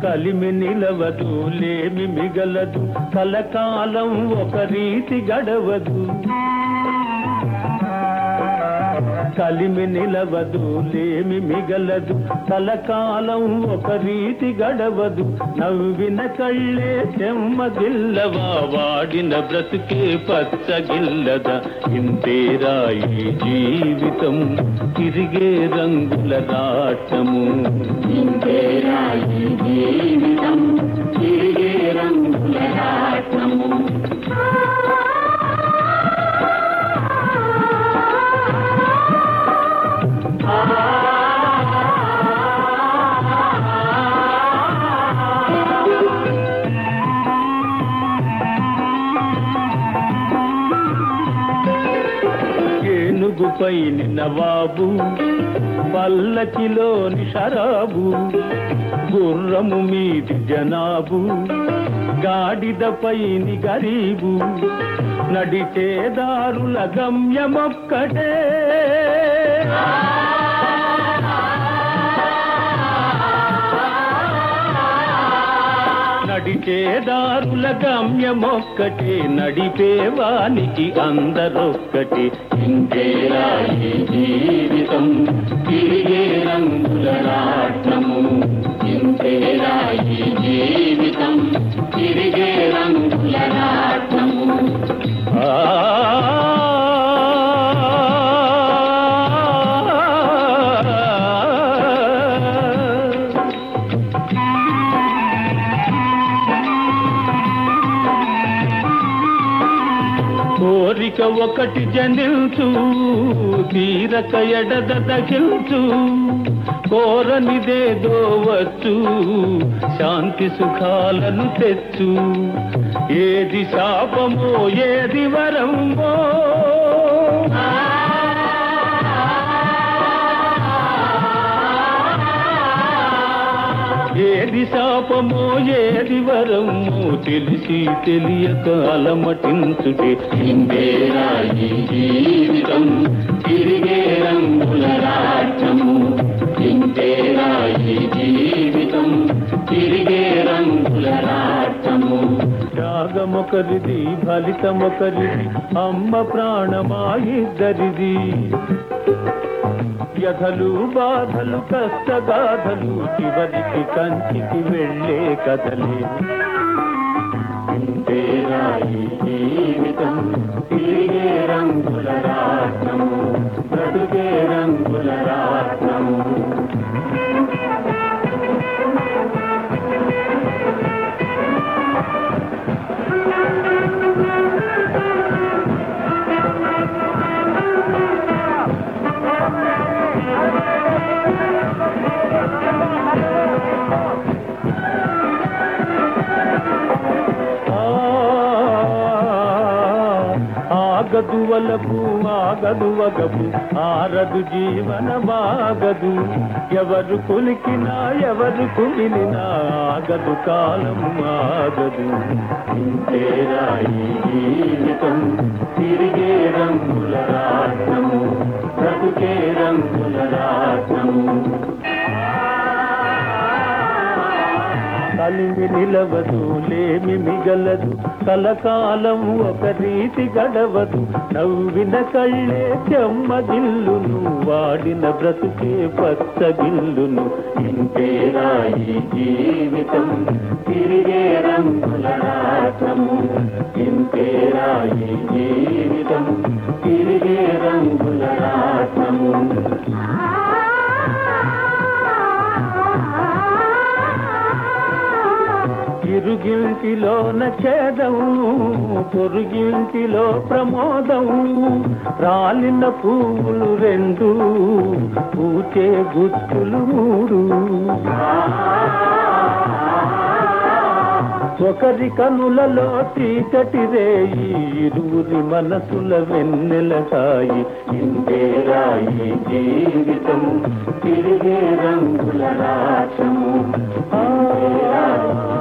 కలిమి నిలవదు లేమి మిగలదు కలకాలం ఒక రీతి గడవదు కలిమి నిలవదు లేమి మిగలదు కలకాలం ఒక రీతి గడవదు నవ్విన కళ్ళే చెమ్మగిల్లవా వాడిన బ్రతుకే పచ్చగిల్లదా ఇంతేరా ఈ జీవితం తిరిగే రంగుల రాటము ఇంతేరా ఈ జీవితం తిరిగే రంగుల రాట్నము ఏనుగుపై నవాబు పల్లకిలోని షరాబు గుర్రము మీది జనాబు గాడిదపైని గరీబు నడిచేదారుల గమ్యమొక్కటే నడిచేదారుల గమ్యమొక్కటే నడిపేవానికి అందరొక్కటి ఇంతేరా ఈ జీవితం తిరిగే రంగుల రాట్నము ఇంతేరా ఈ జీవితం తిరిగే రంగుల రాట్నము ఆ కోరిక ఒకటి జనిల్చు తీరక ఎడద దగిల్చు కోరనిదేదో వచ్చు శాంతి సుఖాలను తెచ్చు ఏది శాపమో ఏది వరమో ఏది శాపమో ఏది వరమో తెలిసి తెలియక అలమటించుటే ఇంతేరా ఈ జీవితం తిరిగే రంగుల రాట్నము ఇంతేరా ఈ జీవితం తిరిగే రంగుల రాట్నము త్యాగమొకరిది ఫలితమొకరిది అమ్మ ప్రాణమా ఇద్దరిది వ్యధలు బాధలు కష్టగాధలు చివరికి కంచికి వెళ్ళే కథలే ఇంతేరా ఈ జీవితం తిరిగే రంగుల రాట్నము బ్రతుకే రంగుల రాట్నము ఆ, ఆగదు వలపు ఆగదు వగపు ఆరదు జీవనమాగదు ఎవరు కులికినా ఎవరు కుమిలినా ఆగదు కాలం ఆగదు ఇంతేరా ఈ జీవితం తిరిగే రంగుల రాట్నము బ్రతుకే రంగుల రాట్నము కలిమి నిలవదు లేమి మిగలదు కలకాలం ఒక రీతి గడవదు నవ్విన కళ్ళే చెమ్మగిల్లును వాడిన బ్రతుకే పచ్చగిల్లును ఇంతేరా ఈ జీవితం తిరిగే రంగుల రాట్నము ఇంతేరా ఈ జీవితం తిరిగే రంగుల రాట్నము ఇరుగింటిలోన ఛేదం పొరుగింటిలో ప్రమోదం రాలిన పువ్వులు రెండు పూచే గుచ్చులు మూడు ఒకరి కనులలో చీకటి రేయి ఇరువురి మనసుల వెన్నెల కాయి ఇంతేరా ఈ జీవితం తిరిగే రంగుల రాట్నము ఇంతేరా ఈ